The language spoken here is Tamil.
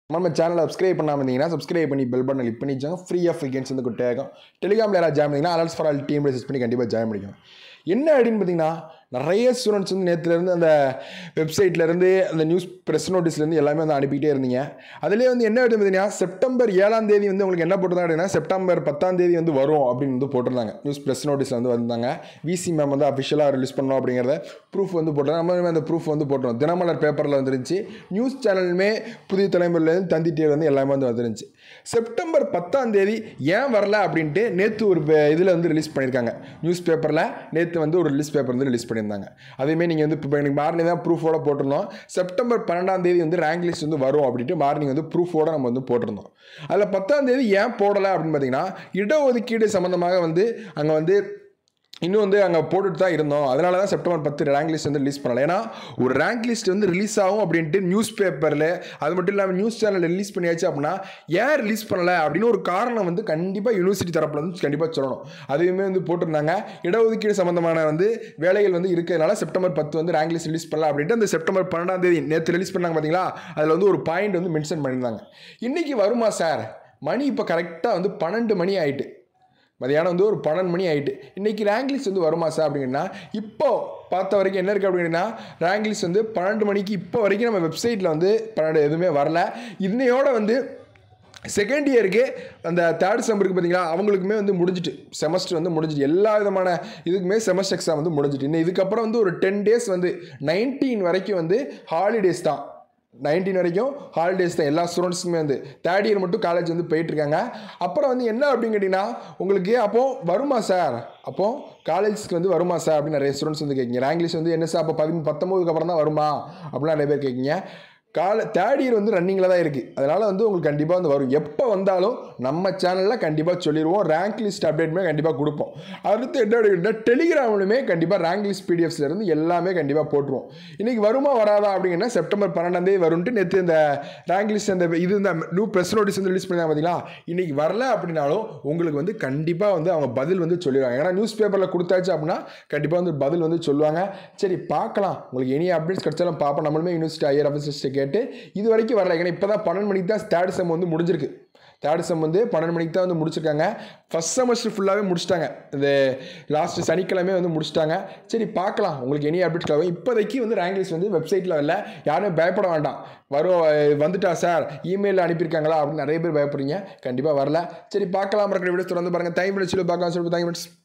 நம்ம சேனலை சப்ஸ்கிரைப் பண்ணாமல் இருந்தீங்கன்னா சப்ஸ்கிரைப் பண்ணி பெல் பட்டன் கிளிக் பண்ணி வச்சாங்க ஃப்ரீ ஆஃப் வீக்கெண்ட்ஸ் வந்து குட்டையாகும் டெலிகிராமில் யாராவது ஜாயின் பண்ணிங்கன்னா alerts for all team register பண்ணி கண்டிப்பாக ஜாயின் பண்ணிக்கணும் என்ன அப்படின்னு பார்த்தீங்கன்னா நிறைய ஸ்டூடெண்ட்ஸ் வந்து நேற்றுலேருந்து அந்த வெப்சைட்லேருந்து அந்த நியூஸ் ப்ரெஸ் நோட்டீஸ்லேருந்து எல்லாமே வந்து அனுப்பிக்கிட்டே இருந்தீங்க அதுலேயே வந்து என்ன அப்படின்னு பார்த்தீங்கன்னா செப்டம்பர் ஏழாம் தேதி வந்து உங்களுக்கு என்ன போட்டிருந்தாங்க அப்படின்னா செப்டம்பர் பத்தாம் தேதி வந்து வரும் அப்படின்னு வந்து போட்டிருந்தாங்க நியூஸ் ப்ரெஸ் நோட்டீஸில் வந்து வந்தாங்க விசி மேம் வந்து அஃபிஷியலாக ரிலீஸ் பண்ணோம் அப்படிங்கிறத ப்ரூஃப் வந்து போட்டோம் நம்ம அந்த ப்ரூஃப் வந்து போட்டோம் தினமலர் பேப்பரில் வந்துருந்துச்சு நியூஸ் சேனலுமே புதிய தலைமுறையிலேருந்து தந்தி டிவி வந்து எல்லாமே வந்து வந்துருந்துச்சு செப்டம்பர் பத்தாம் தேதி ஏன் வரல அப்படின்ட்டு நேற்று ஒரு இதில் வந்து ரிலீஸ் பண்ணியிருக்காங்க நியூஸ் பேப்பரில் நேற்று வந்து ஒரு ரிலீஸ் பேப்பர் வந்து ரிலீஸ் பண்ணியிருந்தாங்க அதேமாரி நீங்கள் வந்து இப்போ எனக்கு மார்னிங் தான் ப்ரூஃபோட போட்டிருந்தோம் செப்டம்பர் பன்னெண்டாம் தேதி வந்து ரேங்க் லிஸ்ட் வந்து வரும் அப்படின்ட்டு மார்னிங் வந்து ப்ரூஃபோட நம்ம வந்து போட்டிருந்தோம் அதில் பத்தாம் தேதி ஏன் போடலை அப்படின்னு பார்த்தீங்கன்னா இடஒதுக்கீடு சம்மந்தமாக வந்து அங்கே வந்து இன்னும் வந்து அங்கே போட்டுட்டு தான் இருந்தோம் அதனால தான் செப்டம்பர் பத்து ரேங்க் லிஸ்ட் வந்து ரிலீஸ் பண்ணல ஏன்னா ஒரு ரேங்க் லிஸ்ட் வந்து ரிலீஸ் ஆகும் அப்படின்ட்டு நியூஸ் பேப்பரில் அது மட்டும் இல்லாமல் நியூஸ் சேனல் ரிலீஸ் பண்ணியாச்சு அப்படின்னா ஏன் ரிலீஸ் பண்ணலை அப்படின்னு ஒரு காரணம் வந்து கண்டிப்பாக யூனிவர்சிட்டி தரப்பில் வந்து கண்டிப்பாக சொல்லணும் அதையுமே வந்து போட்டிருந்தாங்க இடஒதுக்கீடு சம்மந்தமான வந்து வேலைகள் வந்து இருக்கிறதுனால செப்டம்பர் பத்து வந்து ரேங்க் லிஸ்ட் ரிலீஸ் பண்ணல அப்படின்ட்டு அந்த செப்டம்பர் பன்னெண்டாம் தேதி நேற்று ரிலீஸ் பண்ணாங்க பார்த்தீங்களா அதில் வந்து ஒரு பாயிண்ட் வந்து மென்ஷன் பண்ணியிருந்தாங்க இன்றைக்கி வருமா சார் மணி இப்போ கரெக்டாக வந்து பன்னெண்டு மணி ஆயிட்டு மதியானம் வந்து ஒரு பன்னெண்டு மணி ஆகிட்டு இன்றைக்கி ரேங்க் லிஸ்ட் வந்து வருமா சார் அப்படிங்கன்னா இப்போ பார்த்த வரைக்கும் என்ன இருக்குது அப்படின்னா ரேங்க் லிஸ்ட் வந்து பன்னெண்டு மணிக்கு இப்போ வரைக்கும் நம்ம வெப்சைட்டில் வந்து பன்னெண்டு எதுவுமே வரல இன்னையோட வந்து செகண்ட் இயருக்கு அந்த தேர்ட் செம்பருக்கு பார்த்தீங்களா அவங்களுக்குமே வந்து முடிஞ்சிட்டு செமஸ்டர் வந்து முடிஞ்சிட்டு எல்லா விதமான இதுக்குமே செமஸ்டர் எக்ஸாம் வந்து முடிஞ்சிட்டு இன்னும் இதுக்கப்புறம் வந்து ஒரு டென் டேஸ் வந்து நைன்டீன் வரைக்கும் வந்து ஹாலிடேஸ் தான் நைன்டீன் வரைக்கும் ஹாலிடேஸ் தான் எல்லா ஸ்டூடெண்ட்ஸுக்குமே வந்து தேர்ட் இயர் மட்டும் காலேஜ் வந்து போயிட்டுருக்காங்க அப்புறம் வந்து என்ன அப்படின்னு கேட்டிங்கன்னா உங்களுக்கு அப்போது வருமா சார் அப்போது காலேஜ்க்கு வந்து வருமா சார் அப்படின்னு நிறைய ஸ்டூடெண்ட்ஸ் வந்து கேட்குங்க ரேங்க் லிஸ்ட் வந்து என்ன சார் அப்போ பதிமூணு பத்தொம்போதுக்கு அப்புறம் தான் வருமா அப்படிலாம் நிறைய பேர் கேட்குங்க கால தேர்ட் இயர் வந்து ரன்னிங்கில் தான் இருக்குது அதனால் வந்து உங்களுக்கு கண்டிப்பாக வந்து வரும் எப்போ வந்தாலும் நம்ம சேனலில் கண்டிப்பாக சொல்லிடுவோம் ரேங்க் லிஸ்ட் அப்டேட்டுமே கண்டிப்பாக கொடுப்போம் அடுத்து என்ன அப்படின்னா டெலிகிராம்லுமே கண்டிப்பாக ரேங்க் லிஸ்ட் பிடிஎஃப்ஸ்ல இருந்து எல்லாமே கண்டிப்பாக போட்டுருவோம் இன்றைக்கி வருமா வராதா அப்படிங்கன்னா செப்டம்பர் பன்னெண்டாம் தேதி வரும்ட்டு நேற்று இந்த ரேங்க் லிஸ்ட் அந்த இது இந்த நியூ ப்ரெஸ் நோட்டீஸ் வந்து ரிலீஸ் பண்ணிருந்தாங்க பார்த்தீங்களா இன்றைக்கி வரல அப்படின்னாலும் உங்களுக்கு வந்து கண்டிப்பாக வந்து அவங்க பதில் வந்து சொல்லிடுவாங்க ஏன்னா நியூஸ் பேப்பரில் கொடுத்தாச்சு அப்படின்னா கண்டிப்பாக வந்து பதில் வந்து சொல்லுவாங்க சரி பார்க்கலாம் உங்களுக்கு எனி அப்டேட்ஸ் கிடைச்சாலும் பார்ப்போம் நம்மளுமே யூனிவர்சிட்டி ஹையர் ஆஃபீஸர்ஸ்ட்டை கேட்டு இது வரைக்கும் வரல ஏன்னா இப்போ தான் பன்னெண்டு மணிக்கு தான் தேர்ட் செம் வந்து முடிஞ்சிருக்கு தேர்ட் செம் வந்து பன்னெண்டு மணிக்கு தான் வந்து முடிச்சிருக்காங்க ஃபஸ்ட் செமஸ்டர் ஃபுல்லாகவே முடிச்சிட்டாங்க இந்த லாஸ்ட் சனிக்கிழமை வந்து முடிச்சிட்டாங்க சரி பார்க்கலாம் உங்களுக்கு எனி அப்டேட் கிளம்பும் இப்போதைக்கு வந்து ரேங்க் லிஸ்ட் வந்து வெப்சைட்டில் வரல யாரும் பயப்பட வேண்டாம் வரும் வந்துட்டா சார் இமெயிலில் அனுப்பியிருக்காங்களா அப்படின்னு நிறைய பேர் பயப்படுறீங்க கண்டிப்பாக வரல சரி பார்க்கலாம் இருக்கிற வீடியோஸ் தொடர்ந்து பாருங்கள் டைம் சொல்லி பார்க்கலாம் சொல்லி தேங்க்யூ